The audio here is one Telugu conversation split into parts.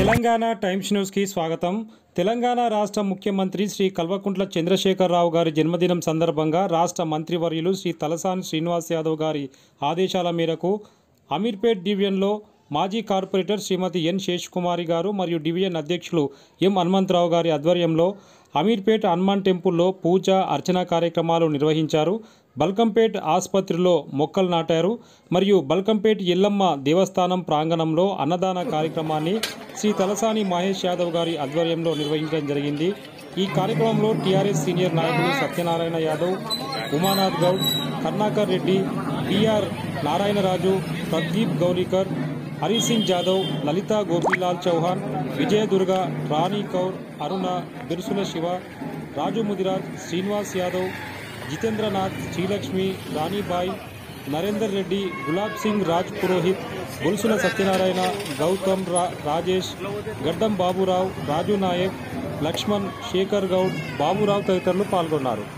తెలంగాణ టైమ్స్ న్యూస్కి స్వాగతం తెలంగాణ రాష్ట్ర ముఖ్యమంత్రి శ్రీ కల్వకుంట్ల చంద్రశేఖరరావు గారి జన్మదినం సందర్భంగా రాష్ట్ర మంత్రివర్యులు శ్రీ తలసాని శ్రీనివాస్ యాదవ్ గారి ఆదేశాల మేరకు అమీర్పేట్ డివిజన్లో మాజీ కార్పొరేటర్ శ్రీమతి ఎన్ శేషకుమారి గారు మరియు డివిజన్ అధ్యక్షులు ఎం హనుమంతరావు గారి ఆధ్వర్యంలో అమీర్పేట్ హనుమాన్ టెంపుల్లో పూజ అర్చన కార్యక్రమాలు నిర్వహించారు బల్కంపేట్ ఆసుపత్రిలో మొక్కలు నాటారు మరియు బల్కంపేట్ ఎల్లమ్మ దేవస్థానం ప్రాంగణంలో అన్నదాన కార్యక్రమాన్ని శ్రీ తలసాని మహేష్ యాదవ్ గారి ఆధ్వర్యంలో నిర్వహించడం జరిగింది ఈ కార్యక్రమంలో టీఆర్ఎస్ సీనియర్ నాయకులు సత్యనారాయణ యాదవ్ ఉమానాథ్ గౌడ్ కర్ణాకర్ రెడ్డి పిఆర్ నారాయణరాజు ప్రదీప్ గౌలీకర్ హరి సింగ్ జాదవ్ లలిత గోపీలాల్ చౌహాన్ విజయదుర్గ రాణి కౌర్ అరుణ బిర్సుల శివ రాజు ముదిరాజ్ శ్రీనివాస్ యాదవ్ జితేంద్రనాథ్ శ్రీలక్ష్మి రాణిబాయ్ నరేందర్ రెడ్డి గులాబ్ సింగ్ రాజ్ పురోహిత్ గొలుసుల సత్యనారాయణ గౌతమ్ రా రాజేష్ గడ్డం బాబురావు రాజు నాయక్ లక్ష్మణ్ శేఖర్ గౌడ్ బాబురావు తదితరులు పాల్గొన్నారు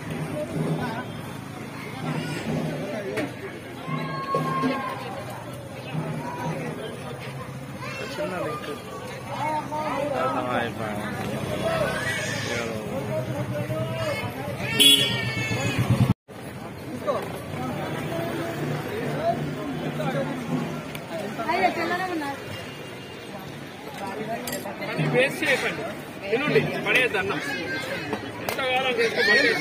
అయ్యో తెల్లనే ఉన్నారు వేస్ట్ చేయకండి తినండి పడేది అన్నం ఎంతకాలం చేసుకో పడేది